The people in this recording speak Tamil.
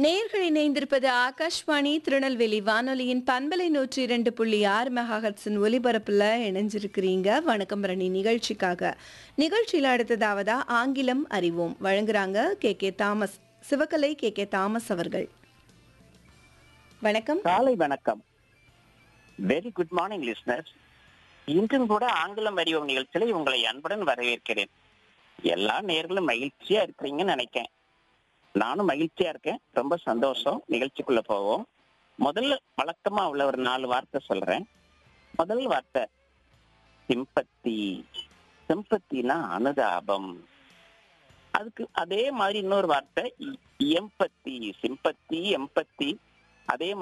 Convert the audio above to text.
நேர்கள் இணைந்திருப்பது ஆகாஷ்வாணி திருநெல்வேலி வானொலியின் பண்பலை நூற்றி இரண்டு புள்ளி ஆறு மெகாஹர்ட்ஸின் ஒலிபரப்புல இணைஞ்சிருக்கிறீங்க வணக்கம் ரணி நிகழ்ச்சிக்காக நிகழ்ச்சியில் அடுத்ததாவதா ஆங்கிலம் அறிவோம் வழங்குறாங்க K K Thomas Sivakalai K K Thomas அவர்கள் வணக்கம் காலை வணக்கம் வெரி குட் மார்னிங் லிஸ்னர்ஸ் இன்றும் கூட ஆங்கிலம் அறிவோம் நிகழ்ச்சியில உங்களை அன்புடன் வரவேற்கிறேன் எல்லா நேர்களும் மகிழ்ச்சியா இருக்கிறீங்கன்னு நினைக்கிறேன் நானும் மகிழ்ச்சியா இருக்கேன் ரொம்ப சந்தோஷம் நிகழ்ச்சிக்குள்ள போவோம் முதல்ல வழக்கமா உள்ள ஒரு நாலு வார்த்தை சொல்றேன் முதல் வார்த்தை சிம்பத்தி சிம்பத்தினா அனுதாபம் அதுக்கு அதே மாதிரி இன்னொரு வார்த்தை எம்பத்தி சிம்பத்தி எம்பத்தி அதே